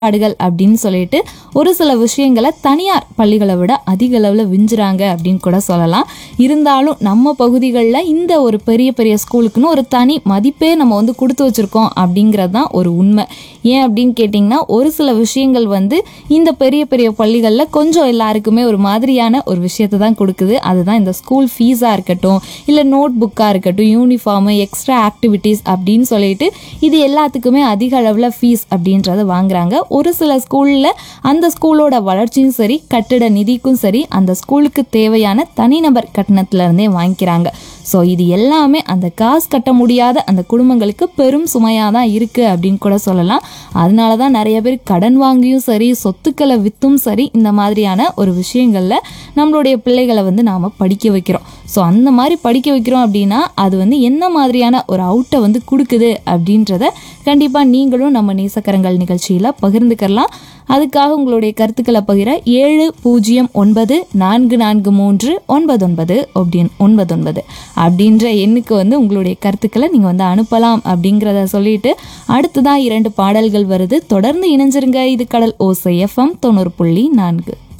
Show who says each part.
Speaker 1: செயல்பாடுகள் அப்படின்னு சொல்லிட்டு ஒரு சில விஷயங்களை தனியார் பள்ளிகளை விட அதிக அளவில் விஞ்சுறாங்க அப்படின்னு கூட சொல்லலாம் இருந்தாலும் நம்ம பகுதிகளில் இந்த ஒரு பெரிய பெரிய ஸ்கூலுக்குன்னு ஒரு தனி மதிப்பே நம்ம வந்து கொடுத்து வச்சிருக்கோம் அப்படிங்கிறது தான் ஒரு உண்மை ஏன் அப்படின்னு கேட்டிங்கன்னா ஒரு சில விஷயங்கள் வந்து இந்த பெரிய பெரிய பள்ளிகளில் கொஞ்சம் எல்லாருக்குமே ஒரு மாதிரியான ஒரு விஷயத்தை தான் கொடுக்குது அதுதான் இந்த ஸ்கூல் ஃபீஸாக இருக்கட்டும் இல்லை நோட் புக்காக இருக்கட்டும் யூனிஃபார்மு எக்ஸ்ட்ரா ஆக்டிவிட்டீஸ் அப்படின்னு சொல்லிட்டு இது எல்லாத்துக்குமே அதிக அளவில் ஃபீஸ் அப்படின்றத வாங்குறாங்க ஒரு சில ஸ்கூலில் அந்த ஸ்கூலோட வளர்ச்சியும் சரி கட்டிட நிதிக்கும் சரி அந்த ஸ்கூலுக்கு தேவையான தனிநபர் கட்டணத்துல இருந்தே வாங்கிக்கிறாங்க ஸோ இது எல்லாமே அந்த காசு கட்ட முடியாத அந்த குடும்பங்களுக்கு பெரும் சுமையாக தான் இருக்குது அப்படின்னு கூட சொல்லலாம் அதனால தான் நிறைய பேர் கடன் வாங்கியும் சரி சொத்துக்களை விற்றும் சரி இந்த மாதிரியான ஒரு விஷயங்களில் நம்மளுடைய பிள்ளைகளை வந்து நாம் படிக்க வைக்கிறோம் ஸோ அந்த மாதிரி படிக்க வைக்கிறோம் அப்படின்னா அது வந்து என்ன மாதிரியான ஒரு அவுட்டை வந்து கொடுக்குது அப்படின்றத கண்டிப்பாக நீங்களும் நம்ம நேசக்கரங்கள் நிகழ்ச்சியில் பகிர்ந்துக்கலாம் அதுக்காக உங்களுடைய கருத்துக்களை பகிர ஏழு பூஜ்ஜியம் ஒன்பது நான்கு நான்கு மூன்று ஒன்பது ஒன்பது அப்படின் ஒன்பது ஒன்பது அப்படின்ற எண்ணுக்கு வந்து உங்களுடைய கருத்துக்களை நீங்கள் வந்து அனுப்பலாம் அப்படிங்கிறத சொல்லிட்டு அடுத்ததான் இரண்டு பாடல்கள் வருது தொடர்ந்து இணைஞ்சிருங்க இது கடல் ஓசை எஃப்எம் தொண்ணூறு புள்ளி நான்கு